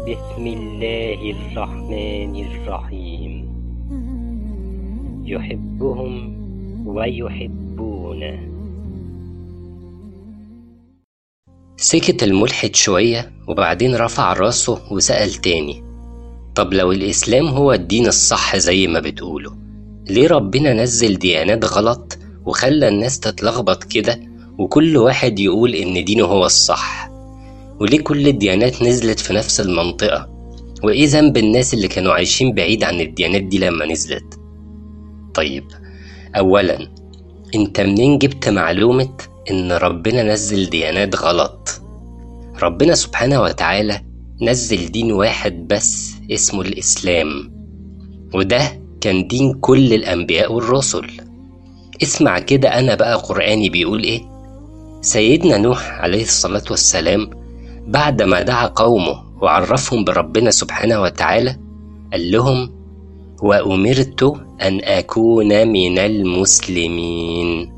بسم الله الرحمن الرحيم يحبهم ويحبونه سكت الملحد شوية وبعدين رفع راسه وسأل تاني طب لو الإسلام هو الدين الصح زي ما بتقولوا ليه ربنا نزل ديانات غلط وخلى الناس تتلخبط كده وكل واحد يقول إن دينه هو الصح وليه كل الديانات نزلت في نفس المنطقة وإيه ذنب الناس اللي كانوا عايشين بعيد عن الديانات دي لما نزلت طيب أولا أنت منين جبت معلومة إن ربنا نزل ديانات غلط ربنا سبحانه وتعالى نزل دين واحد بس اسمه الإسلام وده كان دين كل الأنبياء والرسل اسمع كده أنا بقى قرآني بيقول إيه سيدنا نوح عليه الصلاة والسلام بعد ما دعا قومه وعرفهم بربنا سبحانه وتعالى قال لهم وأمرت أن أكون من المسلمين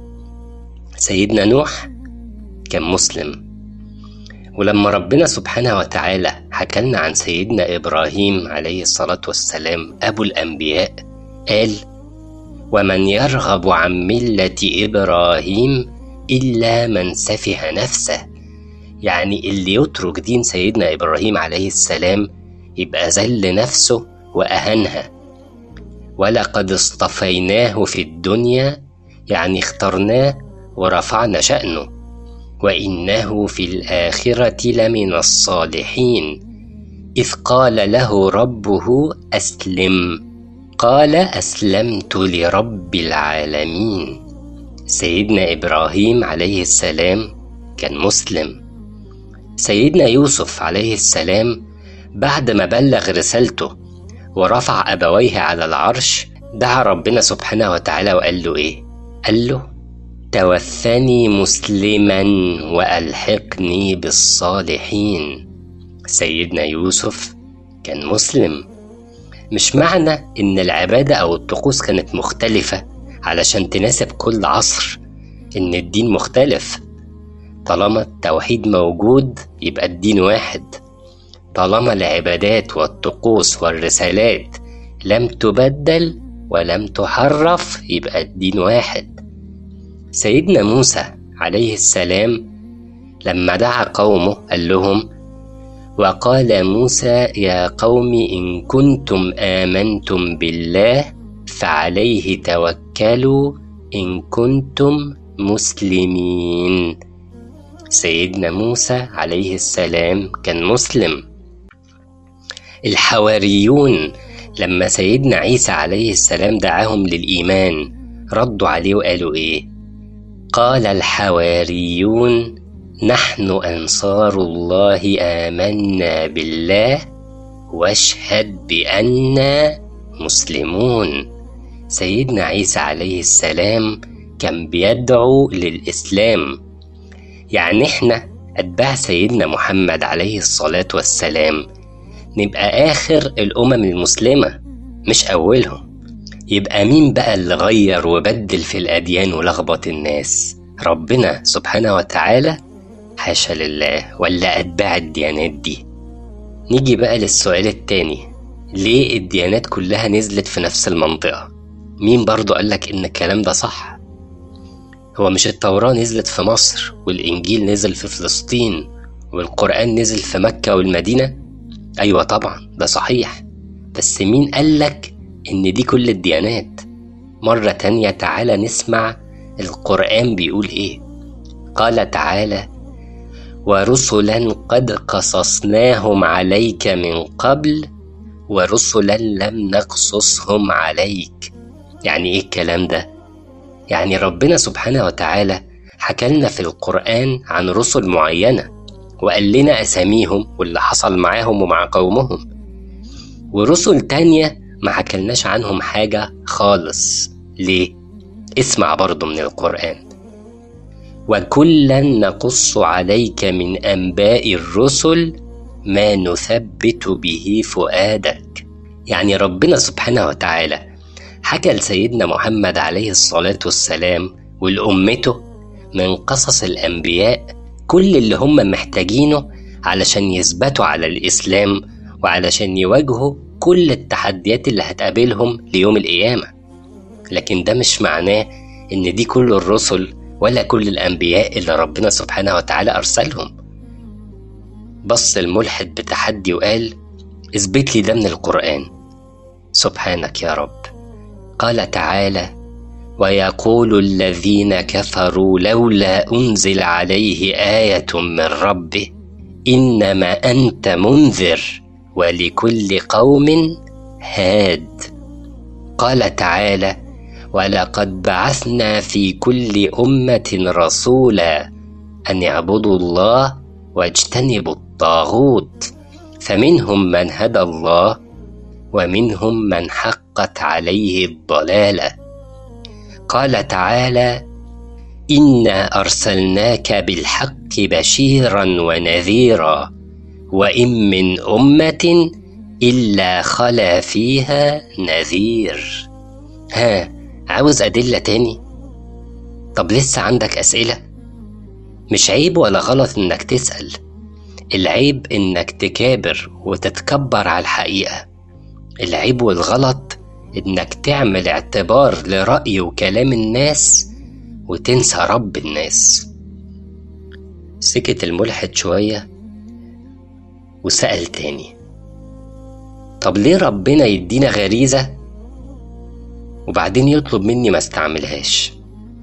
سيدنا نوح كان مسلم ولما ربنا سبحانه وتعالى حكى لنا عن سيدنا إبراهيم عليه الصلاة والسلام أبو الأنبياء قال ومن يرغب عن ملة إبراهيم إلا من سفه نفسه يعني اللي يترك دين سيدنا إبراهيم عليه السلام يبقى ذل نفسه وأهنها ولقد اصطفيناه في الدنيا يعني اخترناه ورفعنا شأنه وإنه في الآخرة لمن الصالحين إذ قال له ربه أسلم قال أسلمت لرب العالمين سيدنا إبراهيم عليه السلام كان مسلم سيدنا يوسف عليه السلام بعد ما بلغ رسالته ورفع أبويه على العرش دعا ربنا سبحانه وتعالى وقال له إيه؟ قال له توفني مسلما وألحقني بالصالحين سيدنا يوسف كان مسلم مش معنى إن العبادة أو الطقوس كانت مختلفة علشان تناسب كل عصر إن الدين مختلف طالما التوحيد موجود يبقى الدين واحد طالما العبادات والطقوس والرسالات لم تبدل ولم تحرف يبقى الدين واحد سيدنا موسى عليه السلام لما دعا قومه قال لهم وقال موسى يا قوم إن كنتم آمنتم بالله فعليه توكلوا إن كنتم مسلمين سيدنا موسى عليه السلام كان مسلم الحواريون لما سيدنا عيسى عليه السلام دعاهم للإيمان ردوا عليه وقالوا إيه قال الحواريون نحن أنصار الله آمنا بالله واشهد بأننا مسلمون سيدنا عيسى عليه السلام كان بيدعو للإسلام يعني احنا أتباع سيدنا محمد عليه الصلاة والسلام نبقى آخر الأمم المسلمة مش أولهم يبقى مين بقى اللي غير وبدل في الأديان ولخبط الناس ربنا سبحانه وتعالى حاشا لله ولا أتباع الديانات دي نيجي بقى للسؤال التاني ليه الديانات كلها نزلت في نفس المنطقة مين برضو قالك إن الكلام ده صح هو مش التوراة نزلت في مصر والإنجيل نزل في فلسطين والقرآن نزل في مكة والمدينة أيوة طبعا ده صحيح بس مين قالك إن دي كل الديانات مرة تانية تعالى نسمع القرآن بيقول إيه قال تعالى ورسلا قد قصصناهم عليك من قبل ورسلا لم نقصصهم عليك يعني ايه الكلام ده يعني ربنا سبحانه وتعالى حكى لنا في القرآن عن رسل معينة وقال لنا أساميهم واللي حصل معاهم ومع قومهم ورسل تانية ما حكلناش عنهم حاجة خالص ليه؟ اسمع برضو من القرآن وكلا نقص عليك من أنباء الرسل ما نثبت به فؤادك يعني ربنا سبحانه وتعالى حكى لسيدنا محمد عليه الصلاة والسلام ولأمته من قصص الأنبياء كل اللي هم محتاجينه علشان يثبتوا على الإسلام وعلشان يواجهوا كل التحديات اللي هتقابلهم ليوم القيامة لكن ده مش معناه إن دي كل الرسل ولا كل الأنبياء اللي ربنا سبحانه وتعالى أرسلهم بص الملحد بتحدي وقال اثبت لي ده من القرآن سبحانك يا رب قال تعالى ويقول الذين كفروا لولا أنزل عليه آية من ربه إنما أنت منذر ولكل قوم هاد قال تعالى ولقد بعثنا في كل أمة رسولا أن اعبدوا الله واجتنبوا الطاغوت فمنهم من هدى الله ومنهم من حقت عليه الضلاله قال تعالى انا ارسلناك بالحق بشيرا ونذيرا وان من امه الا خلا فيها نذير ها عاوز ادله تاني طب لسه عندك اسئله مش عيب ولا غلط انك تسال العيب انك تكابر وتتكبر على الحقيقه العيب والغلط انك تعمل اعتبار لرأي وكلام الناس وتنسى رب الناس سكت الملحد شوية وسأل تاني طب ليه ربنا يدينا غريزة وبعدين يطلب مني ما استعملهاش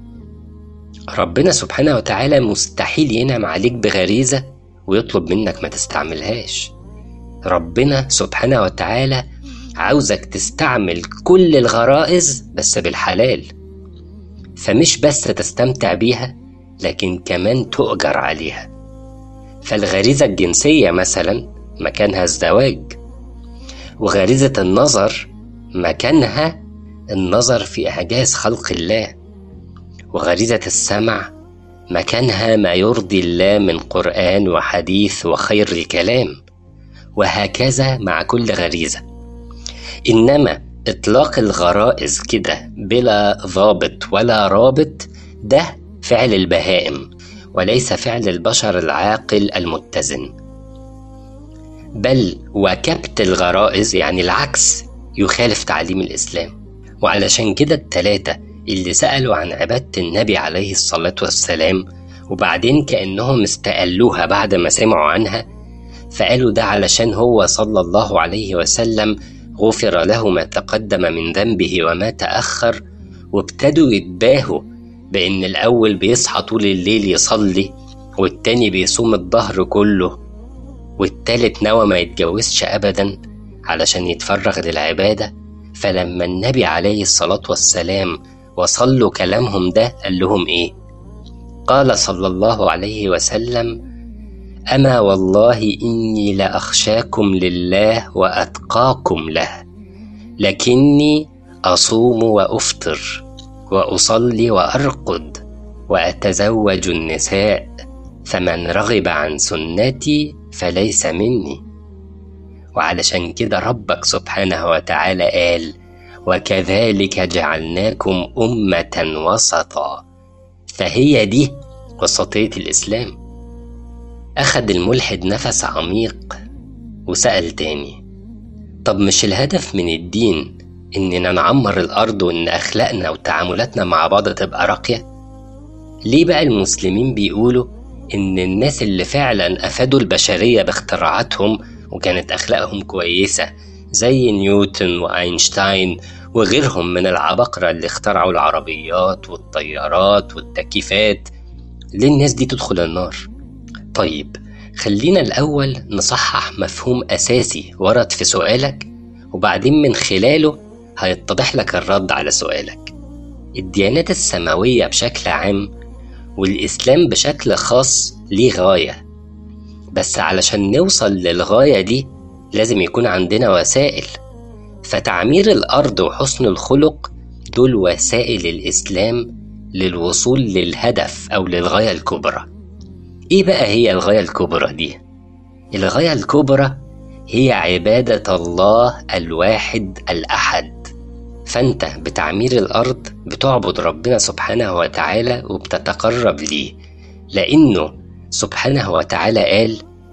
ربنا سبحانه وتعالى مستحيل ينعم عليك بغريزة ويطلب منك ما تستعملهاش ربنا سبحانه وتعالى عاوزك تستعمل كل الغرائز بس بالحلال فمش بس تستمتع بيها لكن كمان تؤجر عليها فالغريزة الجنسية مثلا مكانها الزواج وغريزة النظر مكانها النظر في إعجاز خلق الله وغريزة السمع مكانها ما يرضي الله من قرآن وحديث وخير الكلام وهكذا مع كل غريزه إنما إطلاق الغرائز كده بلا ضابط ولا رابط ده فعل البهائم وليس فعل البشر العاقل المتزن بل وكبت الغرائز يعني العكس يخالف تعليم الإسلام وعلشان كده التلاتة اللي سألوا عن عبادة النبي عليه الصلاة والسلام وبعدين كأنهم استقلوها بعد ما سمعوا عنها فقالوا ده علشان هو صلى الله عليه وسلم غفر له ما تقدم من ذنبه وما تأخر وابتدوا يتباهوا بإن الأول بيصحى طول الليل يصلي والتاني بيصوم الظهر كله والتالت نوى ما يتجوزش أبدا علشان يتفرغ للعبادة فلما النبي عليه الصلاة والسلام وصلوا كلامهم ده قال لهم إيه؟ قال صلى الله عليه وسلم اما والله اني لاخشاكم لله واتقاكم له لكني اصوم وافطر واصلي وارقد واتزوج النساء فمن رغب عن سنتي فليس مني وعلشان كده ربك سبحانه وتعالى قال وكذلك جعلناكم امه وسطا فهي دي وسطيه الاسلام أخد الملحد نفس عميق وسأل تاني طب مش الهدف من الدين إننا نعمر الأرض وإن أخلاقنا وتعاملاتنا مع بعض تبقى راقية؟ ليه بقى المسلمين بيقولوا إن الناس اللي فعلا أفادوا البشرية باختراعاتهم وكانت أخلاقهم كويسة زي نيوتن وأينشتاين وغيرهم من العباقرة اللي اخترعوا العربيات والطيارات والتكييفات ليه الناس دي تدخل النار؟ طيب خلينا الأول نصحح مفهوم أساسي ورد في سؤالك وبعدين من خلاله هيتضح لك الرد على سؤالك الديانات السماوية بشكل عام والإسلام بشكل خاص ليه غاية بس علشان نوصل للغاية دي لازم يكون عندنا وسائل فتعمير الأرض وحسن الخلق دول وسائل الإسلام للوصول للهدف أو للغاية الكبرى إيه بقى هي الغاية الكبرى دي؟ الغاية الكبرى هي عبادة الله الواحد الأحد فأنت بتعمير الأرض بتعبد ربنا سبحانه وتعالى وبتتقرب ليه لأنه سبحانه وتعالى قال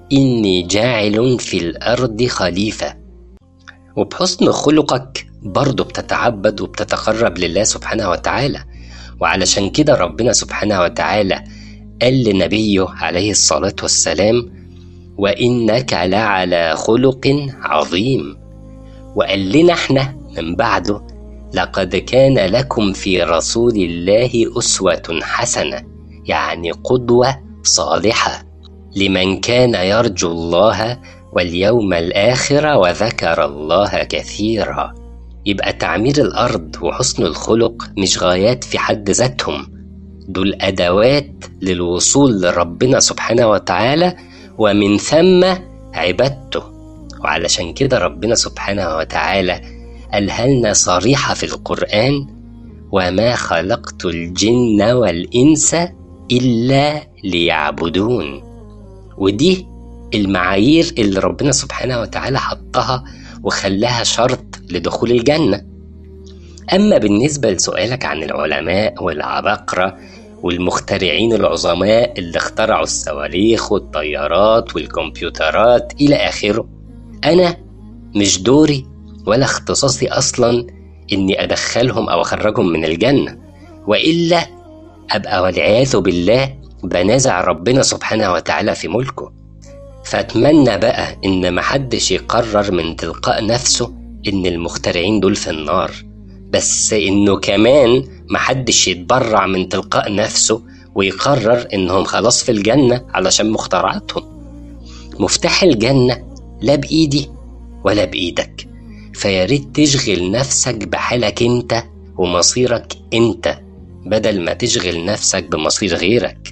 إني جاعل في الأرض خليفة وبحسن خلقك برضه بتتعبد وبتتقرب لله سبحانه وتعالى وعلشان كده ربنا سبحانه وتعالى قال لنبيه عليه الصلاة والسلام وإنك لعلى خلق عظيم وقال لنا احنا من بعده لقد كان لكم في رسول الله أسوة حسنة يعني قدوة صالحة لمن كان يرجو الله واليوم الآخر وذكر الله كثيرا يبقى تعمير الأرض وحسن الخلق مش غايات في حد ذاتهم دول أدوات للوصول لربنا سبحانه وتعالى ومن ثم عبادته وعلشان كده ربنا سبحانه وتعالى قالها لنا صريحة في القرآن وما خلقت الجن والإنس إلا ليعبدون ودي المعايير اللي ربنا سبحانه وتعالى حطها وخلاها شرط لدخول الجنة أما بالنسبة لسؤالك عن العلماء والعباقرة والمخترعين العظماء اللي اخترعوا الصواريخ والطيارات والكمبيوترات إلى آخره أنا مش دوري ولا اختصاصي أصلا إني أدخلهم أو أخرجهم من الجنة وإلا أبقى والعياذ بالله بنازع ربنا سبحانه وتعالى في ملكه فأتمنى بقى إن محدش يقرر من تلقاء نفسه إن المخترعين دول في النار بس إنه كمان محدش يتبرع من تلقاء نفسه ويقرر إنهم خلاص في الجنة علشان مخترعاتهم مفتاح الجنة لا بإيدي ولا بإيدك فياريت تشغل نفسك بحالك انت ومصيرك انت بدل ما تشغل نفسك بمصير غيرك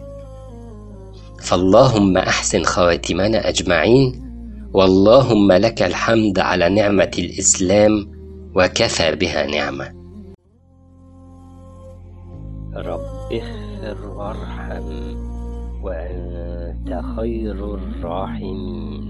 فاللهم احسن خواتمنا اجمعين واللهم لك الحمد على نعمه الاسلام وكفى بها نعمه رب اغفر وارحم وأنت خير الراحمين